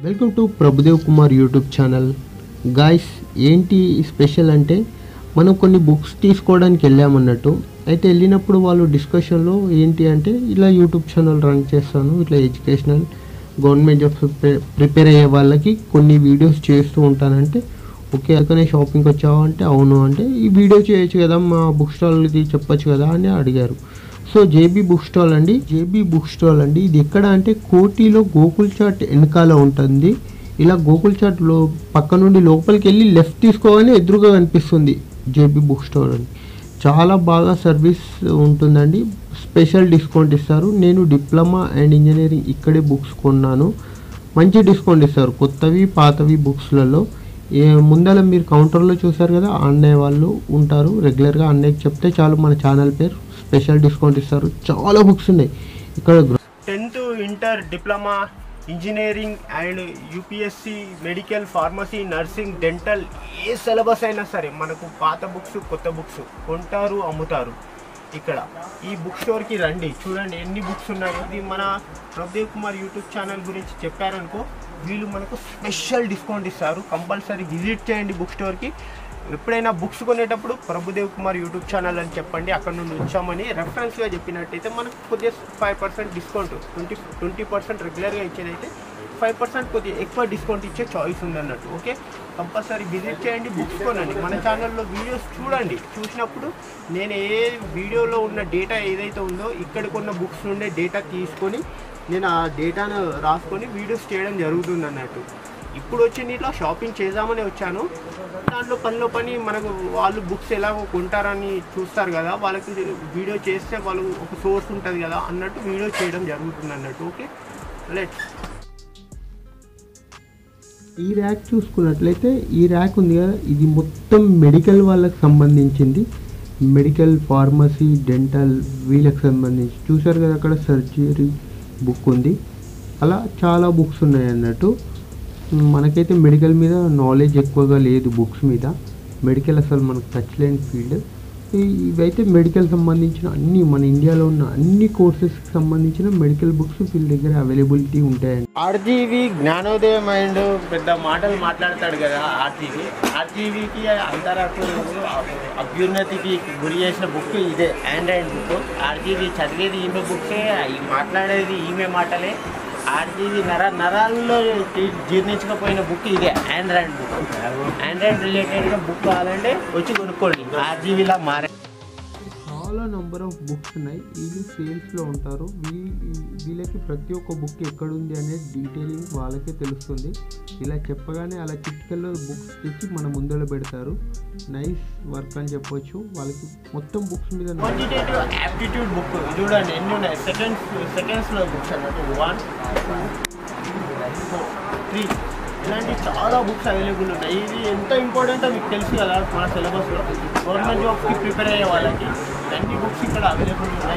welcome to Prabhudev Kumar YouTube channel guys ఏంటి special అంటే మనం కొన్ని బుక్స్ తీసుకోవడానికి వెళ్ళామన్నట్టు అయితే వెళ్ళినప్పుడు వాళ్ళు డిస్కషన్లో ఏంటి అంటే ఇలా యూట్యూబ్ ఛానల్ రన్ చేస్తాను ఇట్లా ఎడ్యుకేషనల్ గవర్నమెంట్ జాబ్స్ ప్రిపేర్ అయ్యే వాళ్ళకి కొన్ని వీడియోస్ చేస్తూ ఉంటానంటే ఓకే అందుకనే షాపింగ్కి వచ్చావా అంటే అవును అంటే ఈ వీడియో చేయొచ్చు కదా మా బుక్ స్టాల్ది చెప్పొచ్చు కదా అని అడిగారు సో జేబీ బుక్ స్టాల్ అండి జేబీ బుక్ స్టాల్ అండి ఇది ఎక్కడ అంటే కోటిలో గోకుల్ చాట్ వెనకాల ఉంటుంది ఇలా గోకుల్ చాట్ లో పక్క నుండి లోపలికి వెళ్ళి లెఫ్ట్ తీసుకోగానే ఎదురుగా కనిపిస్తుంది జేబీ బుక్ స్టాల్ అని చాలా బాగా సర్వీస్ ఉంటుందండి స్పెషల్ డిస్కౌంట్ ఇస్తారు నేను డిప్లొమా అండ్ ఇంజనీరింగ్ ఇక్కడే బుక్స్ కొన్నాను మంచి డిస్కౌంట్ ఇస్తారు కొత్తవి పాతవి బుక్స్లలో ఏ ముందర మీరు కౌంటర్లో చూసారు కదా అన్నయ్య వాళ్ళు ఉంటారు రెగ్యులర్గా అన్నయ్యకి చెప్తే చాలు మన ఛానల్ పేరు స్పెషల్ డిస్కౌంట్ ఇస్తారు చాలా బుక్స్ ఉన్నాయి ఇక్కడ గ్ర- tenth inter diploma engineering and UPSC medical pharmacy nursing dental ఏ సిలబస్ అయినా సరే మనకు పాత బుక్స్ కొత్త బుక్స్ కొంటారు అమ్ముతారు ఇక్కడ ఈ బుక్ స్టోర్కి రండి చూడండి ఎన్ని బుక్స్ ఉన్నాయో ఇది మన ప్రభుదేవ్ కుమార్ యూట్యూబ్ ఛానల్ గురించి చెప్పారనుకో వీళ్ళు మనకు స్పెషల్ డిస్కౌంట్ ఇస్తారు కంపల్సరీ విజిట్ చేయండి బుక్ స్టోర్కి ఎప్పుడైనా బుక్స్ కొనేటప్పుడు ప్రభుదేవ్ కుమార్ యూట్యూబ్ ఛానల్ అని చెప్పండి అక్కడ నుండి వచ్చామని రెఫరెన్స్గా చెప్పినట్టయితే మనకు కొద్దిగా five percent discount twenty twenty percent రెగ్యులర్గా ఇచ్చేదైతే ఫైవ్ పర్సెంట్ కొద్దిగా ఎక్కువ డిస్కౌంట్ ఇచ్చే చాయిస్ ఉందన్నట్టు ఓకే కంపల్సరీ విజిట్ చేయండి బుక్స్ కొనండి మన ఛానల్లో వీడియోస్ చూడండి చూసినప్పుడు నేను ఏ వీడియోలో ఉన్న డేటా ఏదైతే ఉందో ఇక్కడికి ఉన్న బుక్స్ నుండే డేటా తీసుకొని నేను ఆ డేటాను రాసుకొని వీడియోస్ చేయడం జరుగుతుంది అన్నట్టు ఇప్పుడు వచ్చి ఇట్లా షాపింగ్ చేద్దామని వచ్చాను దాంట్లో పనిలో పని మనకు వాళ్ళు బుక్స్ ఎలా కొంటారని చూస్తారు కదా వాళ్ళకి వీడియో చేస్తే వాళ్ళు ఒక సోర్స్ ఉంటుంది కదా అన్నట్టు వీడియో చేయడం జరుగుతుంది అన్నట్టు ఓకే లెట్ ఈ ర్యాక్ చూసుకున్నట్లయితే ఈ ర్యాక్ ఉంది కదా ఇది మొత్తం మెడికల్ వాళ్ళకి సంబంధించింది మెడికల్ ఫార్మసీ డెంటల్ వీళ్ళకి సంబంధించి చూసారు కదా అక్కడ సర్జరీ బుక్ ఉంది అలా చాలా బుక్స్ ఉన్నాయి అన్నట్టు మనకైతే మెడికల్ మీద నాలెడ్జ్ ఎక్కువగా లేదు బుక్స్ మీద మెడికల్ అసలు మనకు టచ్ లేని ఫీల్డ్ ఇవైతే మెడికల్ సంబంధించిన అన్ని మన ఇండియాలో ఉన్న అన్ని కోర్సెస్కి సంబంధించిన మెడికల్ బుక్స్ వీళ్ళ దగ్గర అవైలబిలిటీ ఉంటాయండి ఆర్జీవి జ్ఞానోదయం అండ్ పెద్ద మాటలు మాట్లాడతాడు కదా ఆర్జీవి ఆర్జీవికి అంతరకు అభ్యున్నతికి గురి చేసిన బుక్ ఇదే ఆండ్రాయిడ్ బుక్ ఆర్జీవి చదివేది ఈమె బుక్సే ఈ మాట్లాడేది ఈమె మాటలే ఆర్జీవి నర నరాల్లో జీ- జీర్ణించకపోయిన బుక్ ఇదే ఆండ్రాయిడ్ బుక్ ఆండ్రాయిడ్ రిలేటెడ్గా బుక్ కావాలంటే వచ్చి కొనుక్కోండి ఆర్జీవిలా మారే చాలా నంబర్ ఆఫ్ బుక్స్ ఉన్నాయి వీళ్ళు సేల్స్లో ఉంటారు వీ- వీళ్ళకి ప్రతి ఒక్క బుక్ ఎక్కడుంది అనేది డీటెయిలింగ్ వాళ్ళకే తెలుస్తుంది ఇలా చెప్పగానే అలా చిట్కల్లో బుక్స్ తెచ్చి మన ముందర పెడతారు నైస్ వర్క్ అని చెప్పొచ్చు వాళ్ళకి మొత్తం బుక్స్ మీద క్వాంటిటేటివ్ యాప్టిట్యూడ్ బుక్ చూడండి ఎన్ని ఉన్నాయి సెకండ్స్ సెకండ్స్లో బుక్స్ అన్నట్టు వన్ త్రీ ఇలాంటి చాలా బుక్స్ అవైలబుల్ ఉన్నాయి ఇది ఎంత ఇంపార్టెంటో మీకు తెలుసు కదా మన సిలబస్లో గవర్నమెంట్ జాబ్స్కి ప్రిపేర్ అయ్యే వాళ్ళకి అన్ని బుక్స్ ఇక్కడ అవైలబుల్ ఉన్నాయి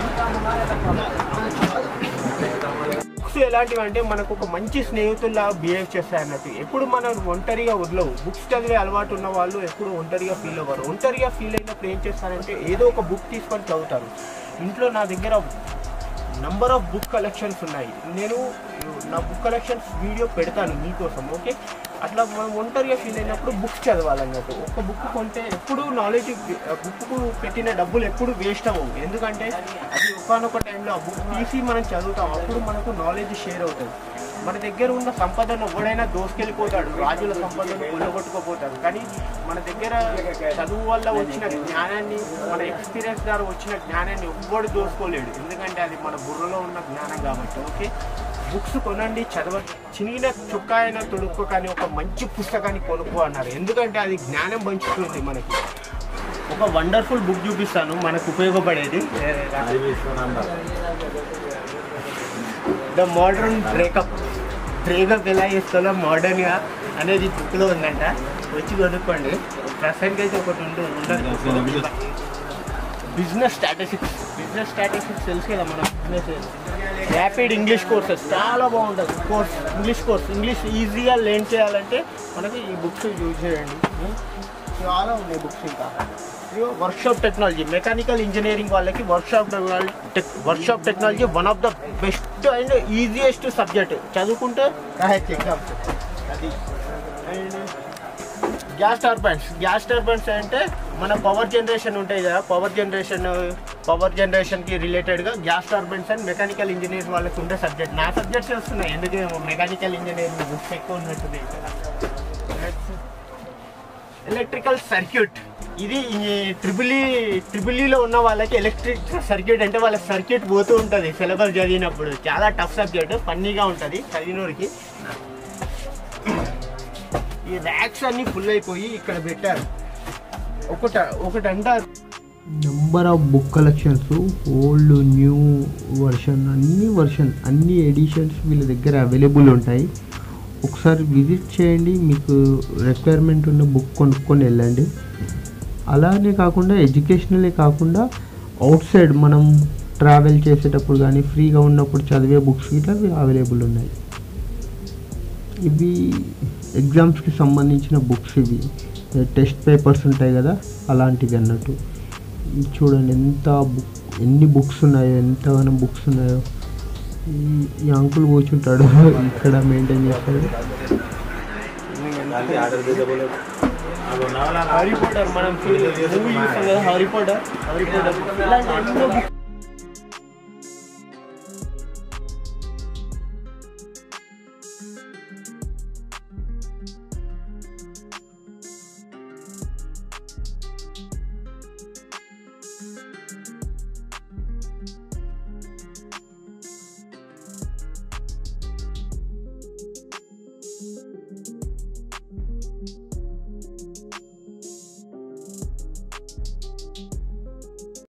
బుక్స్ ఎలాంటివి అంటే మనకు ఒక మంచి స్నేహితుల్లా బిహేవ్ చేస్తాయి అన్నట్టు ఎప్పుడు మనం ఒంటరిగా వదలవు బుక్స్ చదివే అలవాటు ఉన్న వాళ్ళు ఎప్పుడు ఒంటరిగా ఫీల్ అవ్వరు ఒంటరిగా ఫీల్ అయినప్పుడు ఏం చేస్తారంటే ఏదో ఒక బుక్ తీసుకొని చదువుతారు ఇంట్లో నా దగ్గర నంబర్ ఆఫ్ బుక్ కలెక్షన్స్ ఉన్నాయి నేను నా బుక్ కలెక్షన్స్ వీడియో పెడతాను మీకోసం ఓకే అట్లా మనం ఒంటరిగా ఫీల్ అయినప్పుడు బుక్స్ చదవాలన్నట్టు ఒక బుక్ కొంటే ఎప్పుడు నాలెడ్జ్ బుక్కు పెట్టిన డబ్బులు ఎప్పుడు వేస్ట్ అవ్వవు ఎందుకంటే అది ఒకనొక టైంలో ఆ బుక్ తీసి మనం చదువుతాం అప్పుడు మనకు నాలెడ్జ్ షేర్ అవుతుంది మన దగ్గర ఉన్న సంపదను ఎవడైనా దోసుకెళ్ళిపోతాడు రాజుల సంపదను కొల్లగొట్టుకోపోతాడు కానీ మన దగ్గర చదువు వల్ల వచ్చిన జ్ఞానాన్ని మన ఎక్స్పీరియన్స్ ద్వారా వచ్చిన జ్ఞానాన్ని ఎవ్వడు దోసుకోలేడు ఎందుకంటే అది మన బుర్రలో ఉన్న జ్ఞానం కాబట్టి ఓకే బుక్స్ కొనండి చదవ చిన్న చుక్క అయినా తొడుక్కో కానీ ఒక మంచి పుస్తకాన్ని కొనుక్కో అన్నారు ఎందుకంటే అది జ్ఞానం పంచుతుంది మనకి ఒక వండర్ఫుల్ బుక్ చూపిస్తాను మనకు ఉపయోగపడేది ద మోడర్న్ బ్రేకప్ బ్రేకప్ ఎలా చేస్తాలో మోడర్న్గా అనేది బుక్లో ఉందంట వచ్చి కొనుక్కోండి ప్రస్తుతానికి అయితే ఒకటి ఉండు ఉండదు బిజినెస్ స్టాటిస్టిక్స్ బిజినెస్ స్టాటిస్టిక్స్ తెలుసు కదా మన బిజినెస్ ర్యాపిడ్ ఇంగ్లీష్ కోర్సెస్ చాలా బాగుంటుంది కోర్స్ ఇంగ్లీష్ కోర్స్ ఇంగ్లీష్ ఈజీగా లెర్న్ చేయాలంటే మనకి ఈ బుక్స్ యూజ్ చేయండి చాలా ఉన్నాయి బుక్స్ ఇంకా వర్క్షాప్ టెక్నాలజీ మెకానికల్ ఇంజనీరింగ్ వాళ్ళకి workshop workshop technology one of the best and easiest subject చదువుకుంటే రాయొచ్చు ఎగ్జామ్స్ అది and gas turbines gas turbines అంటే మన పవర్ జనరేషన్ ఉంటాయి కదా పవర్ జనరేషన్ పవర్ జనరేషన్కి రిలేటెడ్గా gas turbines and mechanical engineers వాళ్ళకి ఉండే సబ్జెక్ట్ నా సబ్జెక్ట్స్ వస్తున్నాయి ఎందుకేమో మెకానికల్ ఇంజనీరింగ్ బుక్స్ ఎక్కువ ఉన్నట్టుంది ఇక్కడ ఎలక్ట్రికల్ సర్క్యూట్ ఇది ట్రిపుల్ ట్రిపులీలో ఉన్న వాళ్ళకి ఎలక్ట్రిక్ సర్క్యూట్ అంటే వాళ్ళ సర్క్యూట్ పోతూ ఉంటుంది సిలబస్ చదివినప్పుడు చాలా టఫ్ సబ్జెక్ట్ ఫన్నీగా ఉంటుంది చదివినోడికి ఈ ర్యాక్స్ అన్ని ఫుల్ అయిపోయి ఇక్కడ పెట్టారు ఒకట ఒకటి అంటారు number of book collections old new version అన్ని వర్షన్ అన్ని ఎడిషన్స్ వీళ్ళ దగ్గర అవైలబుల్ ఉంటాయి ఒకసారి విజిట్ చేయండి మీకు రిక్వైర్మెంట్ ఉన్న బుక్ కొనుక్కొని వెళ్ళండి అలానే కాకుండా ఎడ్యుకేషనలే కాకుండా అవుట్ సైడ్ మనం ట్రావెల్ చేసేటప్పుడు కానీ ఫ్రీగా ఉన్నప్పుడు చదివే బుక్స్ ఇట్లా అవైలబుల్ ఉన్నాయి ఇవి ఎగ్జామ్స్కి సంబంధించిన బుక్స్ ఇవి టెస్ట్ పేపర్స్ ఉంటాయి కదా అలాంటివి అన్నట్టు ఇది చూడండి ఎంత బుక్ ఎన్ని బుక్స్ ఉన్నాయో ఎంతగానో బుక్స్ ఉన్నాయో ఈ- ఈ అంకుల్ కూర్చుంటాడు ఇక్కడ మెయింటైన్ చేస్తాడు హరి పోటర్ మనం మూవీ చూస్తాం కదా హరి పోటర్ హరి పోటర్ ఇలాంటి ఎన్నో books